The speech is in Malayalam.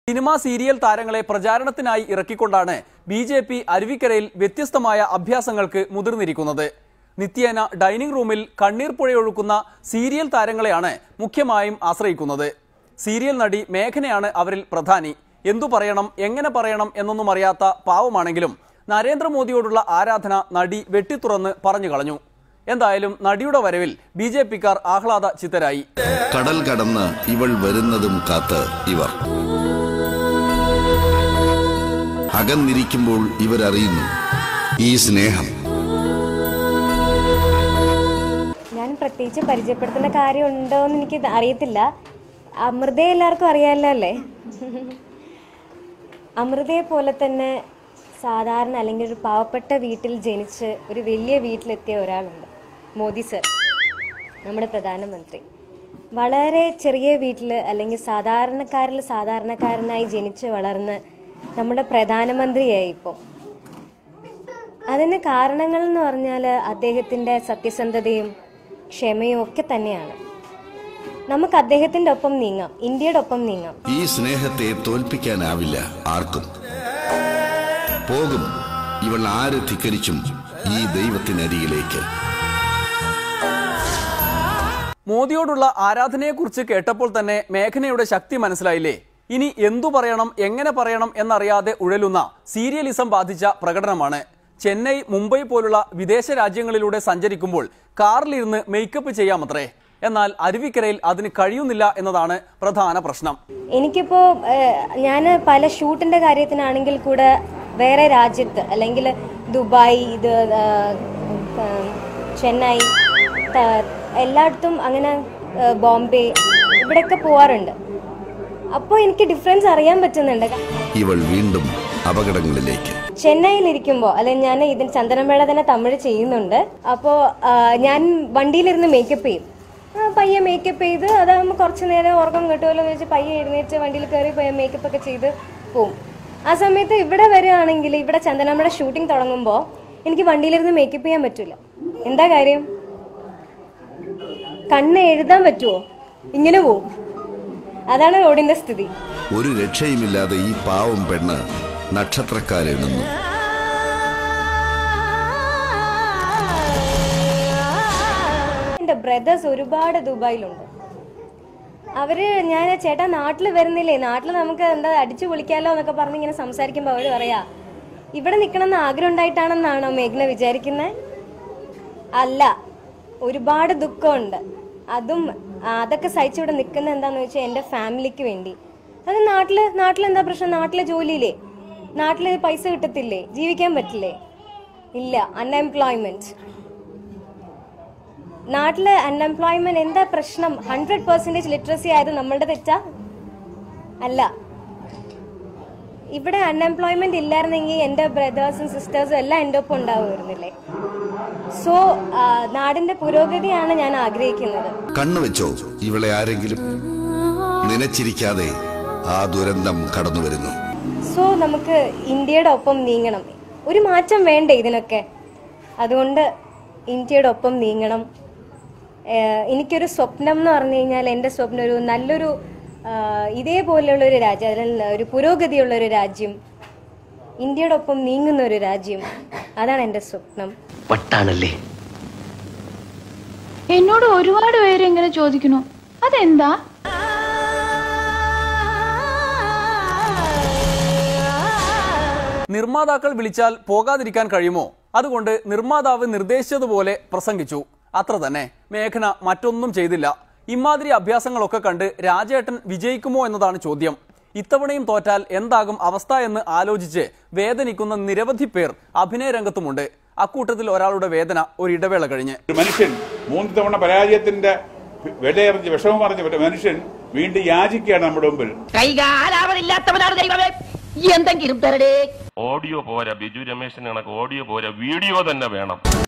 സിനിമാ സീരിയൽ താരങ്ങളെ പ്രചാരണത്തിനായി ഇറക്കിക്കൊണ്ടാണ് ബി ജെ പി അരുവിക്കരയിൽ വ്യത്യസ്തമായ അഭ്യാസങ്ങൾക്ക് മുതിർന്നിരിക്കുന്നത് നിത്യേന ഡൈനിങ് റൂമിൽ കണ്ണീർ പുഴയൊഴുക്കുന്ന സീരിയൽ താരങ്ങളെയാണ് മുഖ്യമായും ആശ്രയിക്കുന്നത് സീരിയൽ നടി മേഘനയാണ് അവരിൽ പ്രധാനി എന്തു പറയണം എങ്ങനെ പറയണം എന്നൊന്നും അറിയാത്ത പാവമാണെങ്കിലും നരേന്ദ്രമോദിയോടുള്ള ആരാധന നടി വെട്ടിത്തുറന്ന് പറഞ്ഞു കളഞ്ഞു എന്തായാലും നടിയുടെ വരവിൽ ബി ജെ പിക്കാർ ആഹ്ലാദ ചിത്തരായി കടൽ കടന്ന് ഇവൾ വരുന്നതും കാത്ത് ഇവർ അകന്നിരിക്കുമ്പോൾ ഇവരറിയുന്നു ഈ സ്നേഹം ഞാൻ പ്രത്യേകിച്ച് പരിചയപ്പെടുത്തേണ്ട കാര്യമുണ്ടോ എന്ന് എനിക്ക് അറിയത്തില്ല അമൃതയെ എല്ലാവർക്കും അറിയാമല്ലോ അല്ലേ അമൃതയെ പോലെ തന്നെ സാധാരണ അല്ലെങ്കിൽ ഒരു പാവപ്പെട്ട വീട്ടിൽ ജനിച്ച് ഒരു വലിയ വീട്ടിലെത്തിയ ഒരാളുണ്ട് മോദി സർ നമ്മുടെ പ്രധാനമന്ത്രി വളരെ ചെറിയ വീട്ടിൽ അല്ലെങ്കിൽ സാധാരണക്കാരിൽ സാധാരണക്കാരനായി ജനിച്ച് വളർന്ന് നമ്മുടെ പ്രധാനമന്ത്രിയായി ഇപ്പോൾ അതിന് കാരണങ്ങൾ എന്ന് പറഞ്ഞാൽ അദ്ദേഹത്തിൻ്റെ സത്യസന്ധതയും ക്ഷമയും ഒക്കെ തന്നെയാണ് നമുക്ക് അദ്ദേഹത്തിൻ്റെ ഒപ്പം നീങ്ങാം ഇന്ത്യയുടെ ഒപ്പം നീങ്ങാം ഈ സ്നേഹത്തെ തോൽപ്പിക്കാനാവില്ല ആർക്കും പോകും ഇവൾ ആര് ധിക്കരിച്ചും ഈ ദൈവത്തിനരികിലേക്ക് മോദിയോടുള്ള ആരാധനയെക്കുറിച്ച് കേട്ടപ്പോൾ തന്നെ മേഘനയുടെ ശക്തി മനസ്സിലായില്ലേ ഇനി എന്തു പറയണം എങ്ങനെ പറയണം എന്നറിയാതെ ഉഴലുന്ന സീരിയലിസം ബാധിച്ച പ്രകടനമാണ് ചെന്നൈ മുംബൈ പോലുള്ള വിദേശ രാജ്യങ്ങളിലൂടെ സഞ്ചരിക്കുമ്പോൾ കാറിലിരുന്ന് മേക്കപ്പ് ചെയ്യാമത്രേ എന്നാൽ അരുവിക്കരയിൽ അതിന് കഴിയുന്നില്ല എന്നതാണ് പ്രധാന പ്രശ്നം എനിക്കിപ്പോൾ ഞാൻ പല ഷൂട്ടിൻ്റെ കാര്യത്തിനാണെങ്കിൽ കൂടെ വേറെ രാജ്യത്ത് അല്ലെങ്കിൽ ദുബായ് ഇത് ആ, ആ, ചെന്നൈ ത- എല്ലായിടത്തും അങ്ങനെ ആ, ബോംബെ ഇവിടെയൊക്കെ പോവാറുണ്ട് അപ്പോൾ എനിക്ക് ഡിഫറൻസ് അറിയാൻ പറ്റുന്നുണ്ട് ഇവൾ വീണ്ടും അപകടങ്ങളിലേക്ക് ചെന്നൈയിലിരിക്കുമ്പോൾ അല്ലെങ്കിൽ ഞാൻ ഇതിന് ചന്ദനമേള തന്നെ തമിഴ് ചെയ്യുന്നുണ്ട് അപ്പോൾ ഞാൻ വണ്ടിയിലിരുന്ന് മേക്കപ്പ് ചെയ്യും ആ, പയ്യെ മേക്കപ്പ് ചെയ്ത് അതാകുമ്പോൾ കുറച്ച് നേരം ഉറക്കം കിട്ടുമല്ലോ എന്ന് വെച്ച് പയ്യെ എഴുന്നേറ്റ് വണ്ടിയിൽ കയറി പയ്യെ മേക്കപ്പ് ഒക്കെ ചെയ്ത് പോവും ആ സമയത്ത് ഇവിടെ വരികയാണെങ്കിൽ ഇവിടെ ചന്ദനമേള ഷൂട്ടിംഗ് തുടങ്ങുമ്പോൾ എനിക്ക് വണ്ടിയിലിരുന്ന് മേക്കപ്പ് ചെയ്യാൻ പറ്റില്ല എന്താ കാര്യം കണ്ണ് എഴുതാൻ പറ്റുമോ ഇങ്ങനെ പോവും അതാണ് റോഡിന്റെ സ്ഥിതി ഒരു രക്ഷയുമില്ലാതെ ഈ പാവം പെണ്ണ് നക്ഷത്രക്കാരെണ്ണുന്നു എൻ്റെ ബ്രദേഴ്സ് ഒരുപാട് ദുബായിലുണ്ട് അവര് ഞാൻ ചേട്ടാ നാട്ടിൽ വരുന്നില്ലേ നാട്ടിൽ നമുക്ക് എന്താ അടിച്ചു പൊളിക്കാലോ എന്നൊക്കെ പറഞ്ഞ് ഇങ്ങനെ സംസാരിക്കുമ്പോൾ അവര് പറയാ ഇവിടെ നിൽക്കണമെന്ന് ആഗ്രഹം ഉണ്ടായിട്ടാണെന്നാണോ മേഘ്ന വിചാരിക്കുന്നത് അല്ല ഒരുപാട് ദുഃഖമുണ്ട് അതും ആ, അതൊക്കെ സഹിച്ചിവിടെ നിൽക്കുന്ന എന്താന്ന് വെച്ചാൽ എൻ്റെ ഫാമിലിക്ക് വേണ്ടി അത് നാട്ടില് നാട്ടിലെന്താ പ്രശ്നം നാട്ടിലെ ജോലിയില്ലേ നാട്ടില് പൈസ കിട്ടത്തില്ലേ ജീവിക്കാൻ പറ്റില്ലേ ഇല്ല അൺഎംപ്ലോയ്മെന്റ് നാട്ടില് അൺഎംപ്ലോയ്മെന്റ് എന്താ പ്രശ്നം ഹൺഡ്രഡ് പെർസെന്റേജ് ലിറ്ററസി ആയത് നമ്മളുടെ തെറ്റാ അല്ല ഇവിടെ അൺഎംപ്ലോയ്മെന്റ് ഇല്ലായിരുന്നെങ്കിൽ എൻ്റെ ബ്രദേഴ്സും സിസ്റ്റേഴ്സും എല്ലാം എൻ്റെ ഒപ്പം ഉണ്ടാവുമായിരുന്നില്ലേ സോ നാടിന്റെ പുരോഗതിയാണ് ഞാൻ ആഗ്രഹിക്കുന്നത് കണ്ണുവെച്ചോ ഇവളെ ആരെങ്കിലും നനച്ചിരിക്കാതെ ആ ദുരന്തം കടന്നു വരുന്നു സോ നമുക്ക് ഇന്ത്യയുടെ ഒപ്പം നീങ്ങണം ഒരു മാറ്റം വേണ്ടേ ഇതിനൊക്കെ അതുകൊണ്ട് ഇന്ത്യയുടെ ഒപ്പം നീങ്ങണം ഏഹ് എനിക്കൊരു സ്വപ്നം എന്ന് പറഞ്ഞു കഴിഞ്ഞാൽ എൻ്റെ സ്വപ്നം ഒരു നല്ലൊരു ആഹ് ഇതേപോലെയുള്ള ഒരു രാജ്യം അതിൽ ഒരു പുരോഗതിയുള്ള ഒരു രാജ്യം ഇന്ത്യയുടെ ഒപ്പം നീങ്ങുന്ന ഒരു രാജ്യം അതാണ് എൻ്റെ സ്വപ്നം വട്ടാണല്ലേ എന്നോട് ഒരുപാട് പേര് ഇങ്ങനെ ചോദിക്കുന്നു അതെന്താ നിർമ്മാതാക്കൾ വിളിച്ചാൽ പോകാതിരിക്കാൻ കഴിയുമോ അതുകൊണ്ട് നിർമ്മാതാവ് നിർദ്ദേശിച്ചതുപോലെ പ്രസംഗിച്ചു അത്ര തന്നെ മേഘന മറ്റൊന്നും ചെയ്തില്ല ഇമാതിരി അഭ്യാസങ്ങളൊക്കെ കണ്ട് രാജേട്ടൻ വിജയിക്കുമോ എന്നതാണ് ചോദ്യം ഇത്തവണയും തോറ്റാൽ എന്താകും അവസ്ഥ എന്ന് ആലോചിച്ച് വേദനിക്കുന്ന നിരവധി പേർ അഭിനയ രംഗത്തുമുണ്ട് അക്കൂട്ടത്തിൽ ഒരാളുടെ വേദന ഒരു ഇടവേള കഴിഞ്ഞ് ഒരു മനുഷ്യൻ മൂന്ന് തവണ പരാജയത്തിന്റെ വിലയറിഞ്ഞ് വിഷമം അറിഞ്ഞ ഒരു മനുഷ്യൻ വീണ്ടും യാചിക്കുകയാണ് നമ്മുടെ മുമ്പിൽ കൈകാലാവതില്ലാത്തവനാണ് ദൈവമേ എന്തെങ്കിലും തരടേ ഓഡിയോ പോരാ ബിജു രമേശിന് കണക്ക് ഓഡിയോ പോരാ വീഡിയോ തന്നെ വേണം